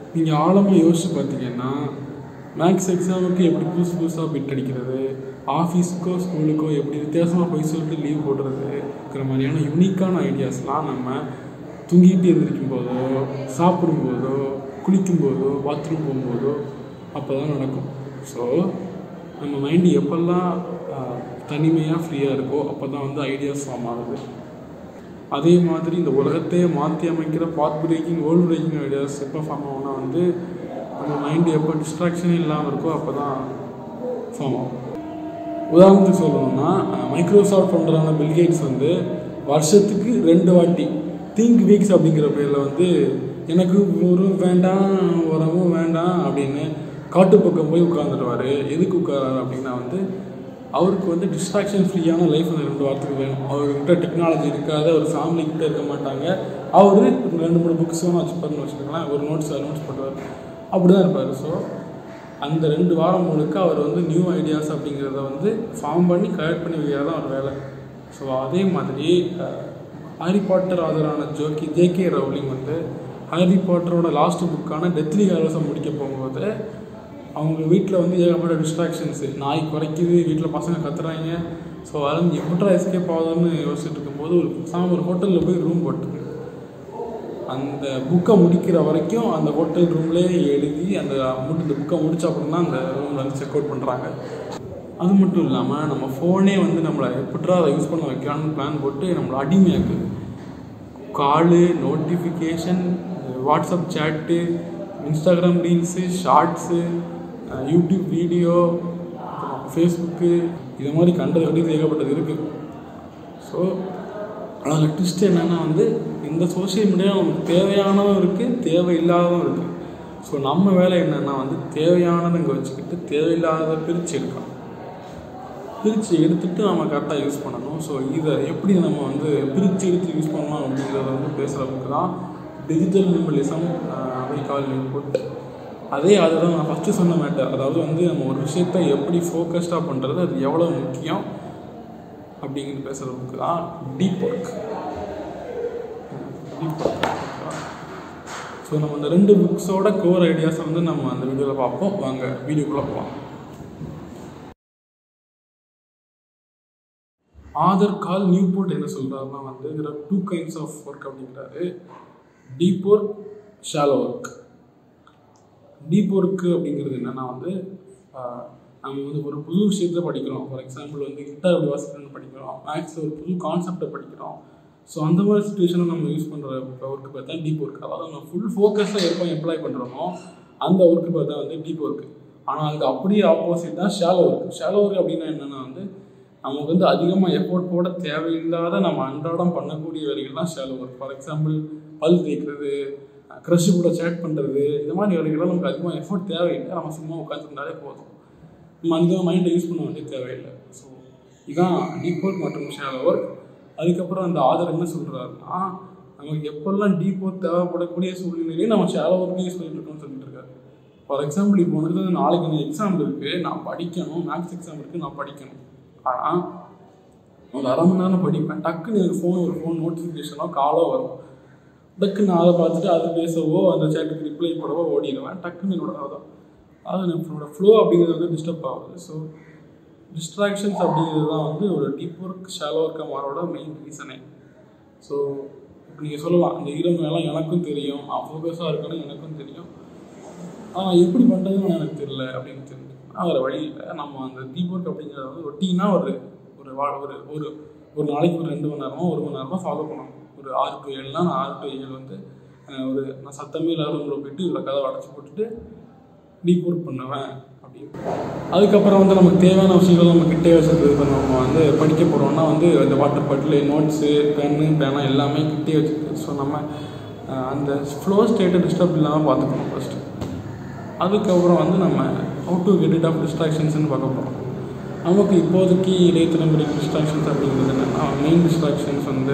நீங்கள் ஆழமாக யோசிச்சு பார்த்தீங்கன்னா மேக்ஸ் எக்ஸாமுக்கு எப்படி புதுசு புதுசாக பிட் அடிக்கிறது ஆஃபீஸுக்கோ ஸ்கூலுக்கோ எப்படி வித்தியாசமாக போய் சொல்லிட்டு லீவ் போடுறது இருக்கிற மாதிரியான யூனிக்கான ஐடியாஸ்லாம் நம்ம தூங்கிட்டு எந்திரிக்கும் போதோ சாப்பிடும்போதோ குளிக்கும்போதோ பாத்ரூம் போகும்போதோ அப்போ தான் நடக்கும் ஸோ நம்ம மைண்டு எப்பெல்லாம் தனிமையாக ஃப்ரீயாக இருக்கோ அப்போ தான் வந்து ஐடியாஸ் ஃபார்ம் ஆகுது அதே மாதிரி இந்த உலகத்தையே மாற்றி அமைக்கிற path breaking world breaking ideas எப்போ ஃபார்ம் ஆகும்னா வந்து நம்ம மைண்டு எப்போ டிஸ்ட்ராக்ஷனே இல்லாமல் இருக்கோ அப்போ தான் ஃபார்ம் ஆகும் உதாரணத்துக்கு சொல்லணும்னா மைக்ரோசாஃப்ட் ஃபவுண்டரான பில்கேட்ஸ் வந்து வருஷத்துக்கு ரெண்டு வாட்டி திங்க் வீக்ஸ் அப்படிங்கிற பேரில் வந்து எனக்கு ஒரு வேண்டாம் உரமும் வேண்டாம் அப்படின்னு காட்டுப்பக்கம் போய் உட்காந்துருவார் எதுக்கு உட்காராரு அப்படின்னா வந்து அவருக்கு வந்து டிஸ்ட்ராக்ஷன் ஃப்ரீயான லைஃப் அந்த ரெண்டு வாரத்துக்கு வேணும் அவர்கிட்ட டெக்னாலஜி இருக்காது அவர் ஃபேமிலி கிட்ட இருக்க மாட்டாங்க அவர் ரெண்டு மூணு புக்ஸ் வேணும் வச்சுப்பாருன்னு வச்சுக்கோங்களேன் ஒரு நோட்ஸ் நோட்ஸ் பண்ணுவார் அப்படி தான் இருப்பார் ஸோ அந்த ரெண்டு வாரம் முழுக்க அவர் வந்து நியூ ஐடியாஸ் அப்படிங்கிறத வந்து ஃபார்ம் பண்ணி கலெக்ட் பண்ணி வைக்கிறது தான் அவர் வேலை ஸோ அதே மாதிரி ஹாரி பாட்டர் ஆதரான ஜோக்கி ஜேகே ரவுலிங் வந்து ஹாரி பாட்டரோட லாஸ்ட் புக்கான டெத்லி ஹாரோஸை முடிக்க போகும்போது அவங்க வீட்டில் வந்து ஏகப்பட்ட டிஸ்ட்ராக்ஷன்ஸு நாய் குறைக்குது வீட்டில் பசங்க கத்துறாங்க ஸோ அதில் எப்படா எஸ்கேப் ஆகுதுன்னு யோசிச்சுட்டு இருக்கும்போது ஒரு பேசாமல் ஒரு ஹோட்டலில் போய் ரூம் போட்டுருக்கு அந்த புக்கை முடிக்கிற வரைக்கும் அந்த ஹோட்டல் ரூம்லேயே எழுதி அந்த முடி இந்த புக்கை முடிச்ச அப்புறம் தான் அந்த ரூமில் வந்து செக் அவுட் பண்ணுறாங்க அது மட்டும் இல்லாமல் நம்ம ஃபோனே வந்து நம்மளை எப்படா அதை யூஸ் பண்ண வைக்கலாம்னு பிளான் போட்டு நம்மளை அடிமையாக்குது call notification WhatsApp chat Instagram reels shorts YouTube video Facebook இது மாதிரி கண்டது கண்டிப்பாக ஏகப்பட்டது இருக்குது ஸோ அதில் ட்விஸ்ட் என்னென்னா வந்து இந்த சோஷியல் மீடியா நமக்கு தேவையானதும் இருக்குது தேவையில்லாததும் இருக்குது ஸோ நம்ம வேலை என்னென்னா வந்து தேவையானதை இங்கே வச்சுக்கிட்டு தேவையில்லாததை பிரித்து எடுக்கணும் பிரித்து எடுத்துட்டு நம்ம கரெக்டாக யூஸ் பண்ணணும் ஸோ இதை எப்படி நம்ம வந்து பிரித்து எடுத்து யூஸ் பண்ணலாம் அப்படிங்கிறத வந்து பேசுகிறதுக்கு தான் digital minimalism by Cal Newport அதே அதுதான் நான் ஃபஸ்ட்டு சொன்ன மேட்டர் அதாவது வந்து நம்ம ஒரு விஷயத்தை எப்படி ஃபோக்கஸ்டாக பண்ணுறது அது எவ்வளோ முக்கியம் அப்படிங்கிறது பேசுகிறதுக்கு தான் deep work deep work so நம்ம அந்த ரெண்டு புக்ஸோட கோர் ஐடியாஸை வந்து நம்ம அந்த வீடியோவில் பார்ப்போம் வாங்க வீடியோக்குள்ளே போகலாம் ஆதர் கால் நியூ போர்ட் என்ன சொல்கிறாருன்னா வந்து இதில் டூ கைண்ட்ஸ் ஆஃப் ஒர்க் அப்படிங்கிறாரு deep work shallow work deep work அப்படிங்கிறது என்னென்னா வந்து நம்ம வந்து ஒரு புது விஷயத்தை படிக்கிறோம் ஃபார் எக்ஸாம்பிள் வந்து கிட்டார் எப்படி வாசிக்கணும்னு படிக்கிறோம் மேக்ஸில் ஒரு புது கான்செப்டை படிக்கிறோம் ஸோ அந்த மாதிரி சுச்சுவேஷனில் நம்ம யூஸ் பண்ணுற ஒர்க்கு பார்த்தா டீப் ஒர்க் அதாவது நம்ம ஃபுல் ஃபோக்கஸில் எப்போ எம்ப்ளாய் பண்ணுறோமோ அந்த ஒர்க்கு பார்த்தா வந்து டீப் ஒர்க்கு ஆனால் அதுக்கு அப்படியே ஆப்போசிட் தான் ஷாலோ ஒர்க் ஷாலோ ஒர்க் அப்படின்னா என்னென்னா வந்து நமக்கு வந்து அதிகமாக எஃபோர்ட் போட தேவையில்லாத நம்ம அன்றாடம் பண்ணக்கூடிய வேலைகள் தான் ஷாலோ ஒர்க் ஃபார் எக்ஸாம்பிள் பல் தேய்க்கிறது க்ரஷ் கூட சேட் பண்ணுறது இந்த மாதிரி வேலைகள்லாம் நமக்கு அதிகமாக எஃபோர்ட் தேவையில்லை நம்ம சும்மா உட்காந்துருந்தாலே போதும் நம்ம அதிகமாக மைண்டை யூஸ் பண்ண வேண்டிய தேவையில்லை ஸோ இதுதான் டீப் ஒர்க் மற்றும் ஷாலோ ஒர்க் அதுக்கப்புறம் அந்த ஆதர் என்ன சொல்கிறாருன்னா நமக்கு எப்பெல்லாம் டீப் ஒர்க் தேவைப்படக்கூடிய சூழ்நிலையிலே நம்ம ஷாலோ ஒர்க்கு யூஸ் பண்ணிட்டு இருக்கோம்னு சொல்லிட்டு இருக்காரு ஃபார் எக்ஸாம்பிள் இப்போ வந்து நாளைக்கு எனக்கு எக்ஸாம் இருக்குது நான் படிக்கணும் மேக்ஸ் எக்ஸாம் இருக்குது நான் படிக்கணும் ஆனால் ஒரு அரை மணி நேரம் படிப்பேன் டக்குன்னு எனக்கு ஃபோன் ஒரு ஃபோன் நோட்டிஃபிகேஷனோ காலோ வரும் டக்குன்னு நான் அதை பார்த்துட்டு அது பேசவோ அந்த சேட்டுக்கு ரிப்ளை போடவோ ஓடிடுவேன் டக்குன்னு என்னோட அதான் அது என்னோட ஃப்ளோ அப்படிங்கிறது வந்து டிஸ்டர்ப் ஆகுது ஸோ டிஸ்ட்ராக்ஷன்ஸ் அப்படிங்கிறது தான் வந்து ஒரு டீப் ஒர்க் ஷாலோ ஒர்க் மாரோட மெயின் ரீசனே ஸோ இப்போ நீங்கள் சொல்லலாம் இந்த ஹீரோங்கெல்லாம் எனக்கும் தெரியும் நான் ஃபோக்கஸாக இருக்கணும் எனக்கும் தெரியும் ஆனால் எப்படி பண்ணுறதுன்னு எனக்கு தெரியல அப்படின்னு தெரிஞ்சு வேறு வழி இல்லை நம்ம அந்த டீப் ஒர்க் அப்படிங்கிறத வந்து ரொட்டீனாக ஒரு ஒரு வா ஒரு ஒரு ஒரு நாளைக்கு ஒரு ரெண்டு மணி நேரமோ ஒரு மணி நேரமோ ஃபாலோ பண்ணணும் ஒரு ஆறு டு ஏழுனா நான் ஆறு டு ஏழு வந்து ஒரு நான் சத்தமே இல்லாத ரூமில் போயிட்டு இவ்வளோ கதை அடைச்சி போட்டுட்டு டீப் ஒர்க் பண்ணுவேன் அப்படின்னு அதுக்கப்புறம் வந்து நமக்கு தேவையான விஷயங்கள் நம்ம கிட்டே வச்சுருது இப்போ நம்ம வந்து படிக்க போகிறோம்னா வந்து அந்த வாட்டர் பாட்டில் நோட்ஸு பென்னு பேனா எல்லாமே கிட்டே வச்சுருக்கு ஸோ நம்ம அந்த ஃப்ளோ ஸ்டேட்டை டிஸ்டர்ப் இல்லாமல் பார்த்துக்கணும் ஃபஸ்ட்டு அதுக்கப்புறம் வந்து நம்ம how to get it off டிஸ்ட்ராக்ஷன்ஸ்னு பார்க்க போகிறோம் நமக்கு இப்போதைக்கு இளைய தலைமுறை டிஸ்ட்ராக்ஷன்ஸ் அப்படிங்கிறது என்னென்னா மெயின் டிஸ்ட்ராக்ஷன்ஸ் வந்து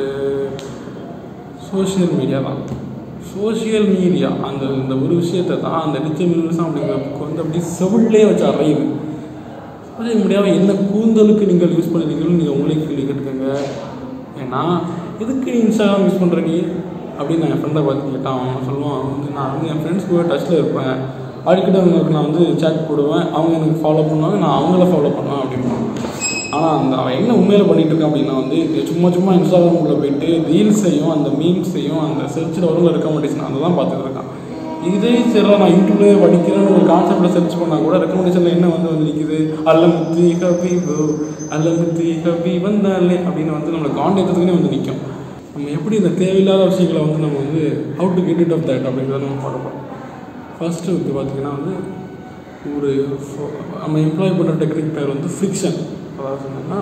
சோஷியல் மீடியா தான் சோஷியல் மீடியா அந்த இந்த ஒரு விஷயத்தை தான் அந்த நிச்சய மினிசம் அப்படிங்கிற புக் வந்து அப்படியே செவிலே வச்சு அறையுது சோஷியல் மீடியாவை என்ன கூந்தலுக்கு நீங்கள் யூஸ் பண்ணுறீங்கன்னு நீங்கள் உங்களே கேள்வி கேட்டுக்கோங்க ஏன்னா எதுக்கு நீ இன்ஸ்டாகிராம் யூஸ் பண்ணுற நீ அப்படின்னு நான் என் ஃப்ரெண்டை பார்த்து கேட்டான் அவன் சொல்லுவான் அவன் வந்து நான் வந்து என் ஃப்ரெண்ட்ஸ் கூட டச்சில் இருப்பேன் அடிக்கடி அவங்களுக்கு நான் வந்து சேட் போடுவேன் அவங்க எனக்கு ஃபாலோ பண்ணுவாங்க நான் அவங்கள ஃபாலோ பண்ணுவேன் அப்படிம்பான் ஆனால் அந்த அவன் என்ன உண்மையில பண்ணிட்டு இருக்கான் அப்படின்னா வந்து இது சும்மா சும்மா இன்ஸ்டாகிராமுக்குள்ளே போயிட்டு ரீல்ஸையும் அந்த மீம்ஸையும் அந்த செர்ச்சில் வரல இருக்க மாட்டேங்குது அதை தான் பார்த்துட்டு இருக்கான் இதே சரிடா நான் யூடியூப்லேயே படிக்கிறேன்னு ஒரு கான்செப்டில் சர்ச் பண்ணால் கூட ரெக்கமெண்டேஷனில் என்ன வந்து வந்து நிற்குது அல்லமுத்தி ஹபீபு அல்லமுத்தி ஹபி வந்தாலே அப்படின்னு வந்து நம்மளை காண்டேற்றத்துக்குனே வந்து நிற்கும் நம்ம எப்படி இந்த தேவையில்லாத விஷயங்களை வந்து நம்ம வந்து how to get it off that அப்படிங்கிறத நம்ம பார்க்க போகிறோம் ஃபர்ஸ்ட்டு வந்து பார்த்திங்கன்னா வந்து ஒரு ஃபோ- நம்ம எம்ப்ளாய் பண்ணுற டெக்னிக் பேர் வந்து ஃப்ரிக்ஷன் அதாவது என்னன்னா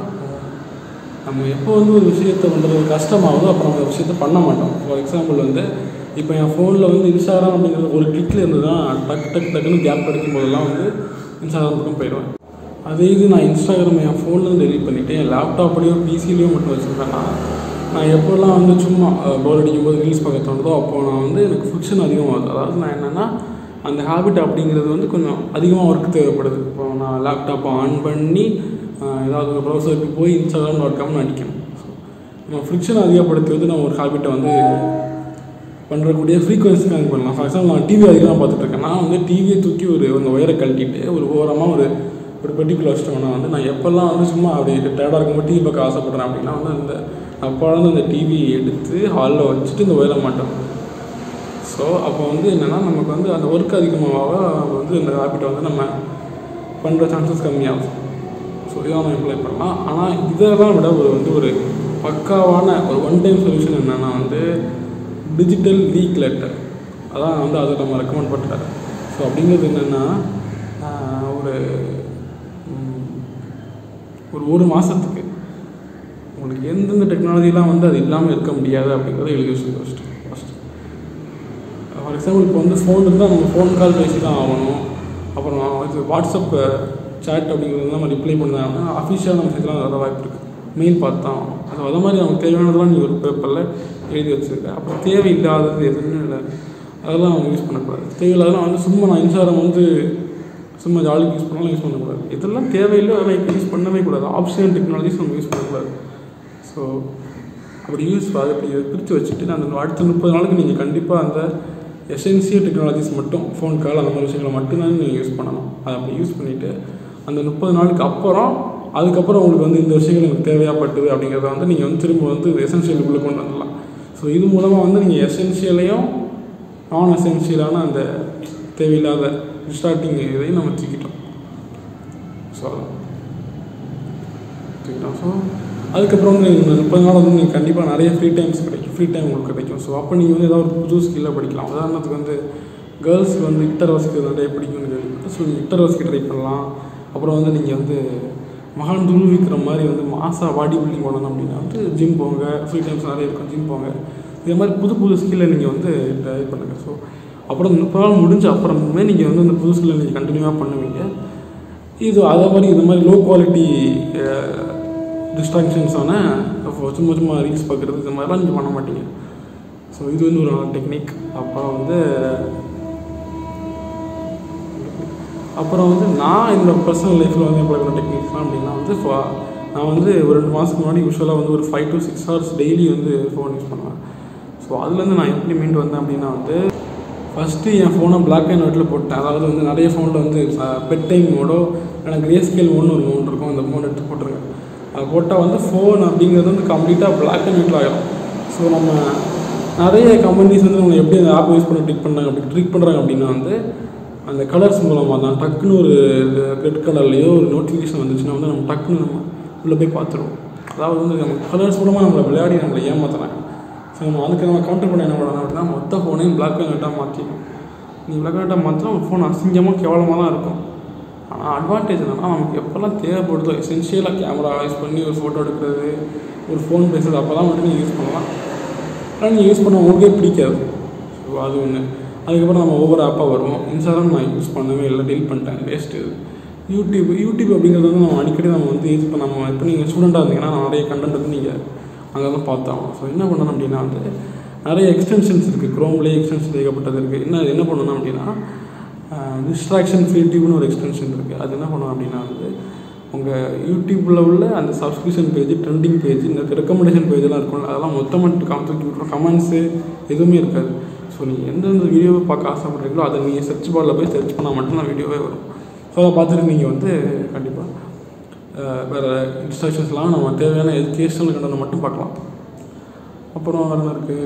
நம்ம எப்போ வந்து ஒரு விஷயத்தை பண்ணுறது கஷ்டமாகுதோ அப்போ நம்ம அந்த விஷயத்தை பண்ண மாட்டோம் ஃபார் எக்ஸாம்பிள் வந்து இப்போ என் ஃபோனில் வந்து இன்ஸ்டாகிராம் அப்படிங்கிறது ஒரு கிளிக்கில் இருந்து தான் டக் டக் டக்குன்னு கேப் கிடைக்கும் போதெல்லாம் வந்து இன்ஸ்டாகிராம் பக்கம் போயிடுவேன் அதே இது நான் இன்ஸ்டாகிராம் என் ஃபோன்லேருந்து டெலிட் பண்ணிவிட்டு என் லேப்டாப்லேயோ பிசிலேயோ மட்டும் வச்சுருக்கேன்னா நான் எப்போல்லாம் வந்து சும்மா போர் அடிக்கும் போது ரீல்ஸ் பார்க்க தோணுதோ அப்போ நான் வந்து எனக்கு ஃபிக்ஷன் அதிகமாகுது அதாவது நான் என்னென்னா அந்த ஹேபிட் அப்படிங்கிறது வந்து கொஞ்சம் அதிகமாக ஒர்க் தேவைப்படுது இப்போ நான் லேப்டாப்பை ஆன் பண்ணி ஆஹ், ஏதாவது ஒரு ப்ரௌசருக்கு போய் இன்ஸ்டாகிராம் டாட் காம்னு அடிக்கணும் ஸோ நம்ம ஃப்ரிக்ஷன் அதிகப்படுத்தி வந்து நம்ம ஒரு ஹேபிட்டை வந்து பண்ணுறக்கூடிய ஃப்ரீக்வன்சி கனெக்ட் பண்ணலாம் ஃபார் எக்ஸாம்பிள் நான் டிவி அதிகமாக பார்த்துட்டு இருக்கேன் நான் வந்து டிவியை தூக்கி ஒரு அந்த ஒயரை கழட்டிட்டு ஒரு ஓரமாக ஒரு ஒரு பெட்டிக்குள்ள வச்சிட்டோம்னா வந்து நான் எப்போல்லாம் வந்து சும்மா அப்படி டேடாக இருக்கும்போது டிவி பார்க்க ஆசைப்படுறேன் அப்படின்னா வந்து அந்த அப்போ வந்து அந்த டிவியை எடுத்து ஹாலில் வச்சுட்டு இந்த ஒயரை மாட்டோம் ஸோ அப்போ வந்து என்னென்னா நமக்கு வந்து அந்த ஒர்க் அதிகமாக வந்து இந்த ஹேபிட்டை வந்து நம்ம பண்ணுற சான்சஸ் கம்மியாகும் ஸோ இதை நம்ம எம்ப்ளாய் பண்ணலாம் ஆனால் இதெல்லாம் விட ஒரு வந்து ஒரு பக்காவான ஒரு ஒன் டைம் சொல்யூஷன் என்னென்னா வந்து டிஜிட்டல் லீக் லெட்டர் அதான் வந்து அதை நம்ம ரெக்கமெண்ட் பண்ணுறாரு ஸோ அப்படிங்கிறது என்னென்னா ஒரு ம், ஒரு ஒரு மாதத்துக்கு உங்களுக்கு எந்தெந்த டெக்னாலஜிலாம் வந்து அது இல்லாமல் இருக்க முடியாது அப்படிங்கிறத எழுதி வச்சுருக்க ஃபஸ்ட்டு ஃபஸ்ட்டு ஃபார் எக்ஸாம்பிள் இப்போ வந்து ஃபோன் இருந்தால் நம்ம ஃபோன் கால் பேசி தான் ஆகணும் அப்புறம் இது வாட்ஸ்அப் சேட் அப்படிங்கிறது நம்ம ரிப்ளை பண்ணாங்கன்னா அஃபிஷியலாக நம்ம இதெல்லாம் வர வாய்ப்பு இருக்குது மெயில் பார்த்தோம் அது அது மாதிரி நமக்கு தேவையானதெல்லாம் நீ ஒரு பேப்பரில் எழுதி வச்சுருக்க அப்புறம் தேவையில்லாதது எதுவுமே இல்லை அதெல்லாம் அவங்க யூஸ் பண்ணக்கூடாது தேவையில்லாதெல்லாம் வந்து சும்மா நான் இன்ஸ்டாகிராம் வந்து சும்மா ஜாலிக்கு யூஸ் பண்ணாலும் யூஸ் பண்ணக்கூடாது இதெல்லாம் தேவையில்லை அதெல்லாம் இப்போ யூஸ் பண்ணவே கூடாது ஆப்ஷனல் டெக்னாலஜிஸ் நம்ம யூஸ் பண்ணக்கூடாது ஸோ அப்படி யூஸ் அதை அப்படி பிரித்து வச்சுட்டு நான் அந்த அடுத்த முப்பது நாளுக்கு நீங்கள் கண்டிப்பாக அந்த எசென்சியல் டெக்னாலஜிஸ் மட்டும் ஃபோன் கால் அந்த மாதிரி விஷயங்களை மட்டும்தான் நீங்கள் யூஸ் பண்ணணும் அதை அப்படி யூஸ் பண்ணிவிட்டு அந்த முப்பது நாளுக்கு அப்புறம் அதுக்கப்புறம் உங்களுக்கு வந்து இந்த விஷயங்கள் எனக்கு தேவையாப்பட்டது அப்படிங்கிறத வந்து நீங்கள் வந்து திரும்ப வந்து எசென்ஷியலுக்குள்ளே கொண்டு வந்துடலாம் ஸோ இது மூலமாக வந்து நீங்கள் எசென்ஷியலையும் நான் எசென்ஷியலான அந்த தேவையில்லாத டிஸ்டார்டிங் இதையும் நம்ம தூக்கிட்டோம் ஸோ தூக்கிட்டோம் ஸோ அதுக்கப்புறம் வந்து இந்த முப்பது நாள் வந்து நீங்கள் கண்டிப்பாக நிறைய ஃப்ரீ டைம்ஸ் கிடைக்கும் ஃப்ரீ டைம் உங்களுக்கு கிடைக்கும் ஸோ அப்போ நீங்கள் வந்து ஏதாவது ஒரு புது ஸ்கில்லை படிக்கலாம் உதாரணத்துக்கு வந்து கேர்ள்ஸ்க்கு வந்து கிட்டர் வாசிக்கிறது நிறைய பிடிக்கும்னு கேள்விப்பட்டு ஸோ நீங்கள் கிட்டர் வாசிக்க ட்ரை பண்ணலாம் அப்புறம் வந்து நீங்கள் வந்து மகான் துருவிக்கிற மாதிரி வந்து மாசா பாடி பில்டிங் பண்ணணும் அப்படின்னா வந்து ஜிம் போங்க ஃப்ரீ டைம்ஸ் நிறைய இருக்கும் ஜிம் போங்க இதே மாதிரி புது புது ஸ்கில்லை நீங்கள் வந்து ட்ரை பண்ணுங்கள் ஸோ அப்புறம் இந்த முப்பது நாள் முடிஞ்ச அப்புறமே நீங்கள் வந்து அந்த புது ஸ்கில்லை நீங்கள் கண்டினியூவாக பண்ணுவீங்க இது அதே மாதிரி இந்த மாதிரி லோ குவாலிட்டி டிஸ்ட்ராக்ஷன்ஸான சும்மா சும்மா ரீல்ஸ் பார்க்குறது இந்த மாதிரிலாம் நீங்கள் பண்ண மாட்டீங்க ஸோ இது வந்து ஒரு டெக்னிக் அப்புறம் வந்து அப்புறம் வந்து நான் என்னோட பர்சனல் லைஃப்பில் வந்து எப்படி இருக்கிற டெக்னிக்ஸ்லாம் அப்படின்னா வந்து fa- நான் வந்து ஒரு ரெண்டு மாதத்துக்கு முன்னாடி யூஸ்வலாக வந்து ஒரு five to six hours daily வந்து ஃபோன் யூஸ் பண்ணுவேன் ஸோ அதுலேருந்து நான் எப்படி மீண்டு வந்தேன் அப்படின்னா வந்து ஃபஸ்ட்டு என் ஃபோனை பிளாக் அண்ட் ஒயிட்டில் போட்டேன் அதாவது வந்து நிறைய ஃபோனில் வந்து பெட் டைம் மோடோ எனக்கு கிரே ஸ்கேல் ஒன்று ஒரு மோட் இருக்கும் அந்த மோட் எடுத்து போட்டிருக்கேன் அது போட்டால் வந்து ஃபோன் அப்படிங்கிறது வந்து கம்ப்ளீட்டாக பிளாக் அண்ட் ஒயிட்டில் ஆகிடும் ஸோ நம்ம நிறைய கம்பெனிஸ் வந்து நம்ம எப்படி அந்த ஆப் யூஸ் பண்ணி ட்ரிக் பண்ணாங்க அப்படி ட்ரிக் பண்ணுறாங்க அப்படின்னா வந்து அந்த கலர்ஸ் மூலமாக தான் டக்குன்னு ஒரு ரெட் கலர்லேயோ ஒரு நோட்டிஃபிகேஷன் வந்துச்சுன்னா வந்து நம்ம டக்குன்னு நம்ம உள்ளே போய் பார்த்துருவோம் அதாவது வந்து நம்ம கலர்ஸ் மூலமாக நம்மளை விளையாடி நம்மளை ஏமாத்துறாங்க ஸோ நம்ம அதுக்கு நம்ம கவுண்டர் பண்ண என்ன பண்ணணும் அப்படின்னா மொத்த ஃபோனையும் பிளாக் அண்ட் ஒயிட்டாக மாற்றிக்கணும் நீ பிளாக் அண்ட் ஒயிட்டாக மாற்றினா உங்கள் ஃபோன் அசிங்கமாக கேவலமாக தான் இருக்கும் ஆனால் அட்வான்டேஜ் என்னன்னா நமக்கு எப்போல்லாம் தேவைப்படுதோ எசென்ஷியலாக கேமரா யூஸ் பண்ணி ஒரு ஃபோட்டோ எடுக்கிறது ஒரு ஃபோன் பேசுறது அப்போல்லாம் மட்டும் நீங்கள் யூஸ் பண்ணலாம் ஆனால் நீங்கள் யூஸ் பண்ண உங்களுக்கே பிடிக்காது ஸோ அது ஒன்று அதுக்கப்புறம் நம்ம ஒவ்வொரு ஆப்பாக வருவோம் இன்ஸ்டாகிராம் நான் யூஸ் பண்ணவே இல்லை டெலிட் பண்ணிட்டேன் வேஸ்ட்டு யூடியூப் யூடியூப் அப்படிங்கிறது வந்து நம்ம அடிக்கடி நம்ம வந்து யூஸ் பண்ண நம்ம இப்போ நீங்கள் ஸ்டூடெண்ட்டாக இருந்தீங்கன்னா நிறைய கண்டென்ட் வந்து நீங்கள் அங்கே தான் பார்த்தாகும் ஸோ என்ன பண்ணணும் அப்படின்னா வந்து நிறைய எக்ஸ்டென்ஷன்ஸ் இருக்குது க்ரோம்லேயே எக்ஸ்டென்ஷன் ஏகப்பட்டது இருக்குது என்ன என்ன பண்ணணும் அப்படின்னா டிஸ்ட்ராக்ஷன் ஃப்ரீ டியூப்னு ஒரு எக்ஸ்டென்ஷன் இருக்குது அது என்ன பண்ணணும் அப்படின்னா வந்து உங்கள் யூடியூப்பில் உள்ள அந்த சப்ஸ்கிரிப்ஷன் பேஜ் ட்ரெண்டிங் பேஜ் இந்த ரெக்கமெண்டேஷன் பேஜெல்லாம் இருக்கும்ல அதெல்லாம் மொத்தமாக காமிச்சு விட்ருவோம் கமெண்ட்ஸு எதுவுமே இருக்காது ஸோ நீங்கள் எந்தெந்த வீடியோவை பார்க்க ஆசைப்படுறீங்களோ அதை நீங்கள் சர்ச் பாரில் போய் சர்ச் பண்ணால் மட்டும்தான் வீடியோவே வரும் ஸோ அதை பார்த்துட்டு நீங்கள் வந்து கண்டிப்பாக வேறு இன்ஸ்ட்ரக்ஷன்ஸ்லாம் நம்ம தேவையான எஜுகேஷனல் கண்டனை மட்டும் பார்க்கலாம் அப்புறம் வேறு என்ன இருக்குது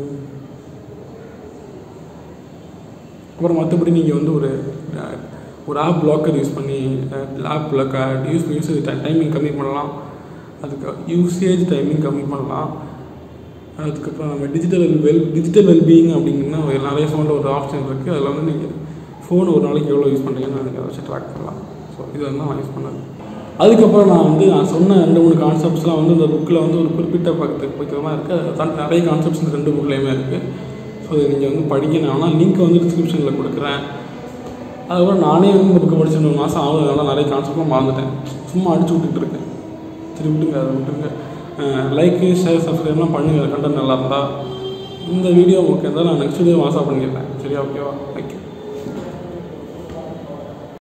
அப்புறம் மற்றபடி நீங்கள் வந்து ஒரு அஹ், ஒரு ஆப் பிளாக்கர் யூஸ் பண்ணி ஆப் யூஸ் யூஸ் டைமிங் கம்மி பண்ணலாம் அதுக்கு யூசேஜ் டைமிங் கம்மி பண்ணலாம் அதுக்கப்புறம் நம்ம டிஜிட்டல் வெல் டிஜிட்டல் வெல்பீயிங் அப்படிங்கன்னா ஒரு நிறைய ஃபோனில் ஒரு ஆப்ஷன் இருக்குது அதில் வந்து நீங்கள் ஃபோன் ஒரு நாளைக்கு எவ்வளோ யூஸ் பண்ணுறீங்கன்னு நீங்கள் அதை வச்சு ட்ராக் பண்ணலாம் ஸோ இது வந்து நான் யூஸ் பண்ணது அதுக்கப்புறம் நான் வந்து நான் சொன்ன ரெண்டு மூணு கான்செப்ட்ஸ்லாம் வந்து இந்த புக்கில் வந்து ஒரு குறிப்பிட்ட பக்கத்துக்கு பக்கமாக இருக்குது அதை தாண்டி நிறைய கான்செப்ட்ஸ் இந்த ரெண்டு புக்லேயுமே இருக்குது ஸோ இதை நீங்கள் வந்து படிக்கணும் ஆனால் லிங்க் வந்து டிஸ்கிரிப்ஷனில் கொடுக்குறேன் அதுக்கப்புறம் நானே வந்து இந்த புக்கை படிச்சு ஒரு மாதம் ஆகும் அதனால நிறைய கான்செப்ட்லாம் மறந்துட்டேன் சும்மா அடிச்சு விட்டுட்டு இருக்கேன் சரி விட்டுங்க அதை விட்டுருங்க லைக்கு ஷேர் சப்ஸ்கிரைப்லாம் பண்ணுங்கள் கண்டென்ட் நல்லா இருந்தால் இந்த வீடியோ ஓகே இருந்தால் நான் நெக்ஸ்ட் வீடியோ மாசா பண்ணிடுறேன் சரியா ஓகேவா தேங்க்யூ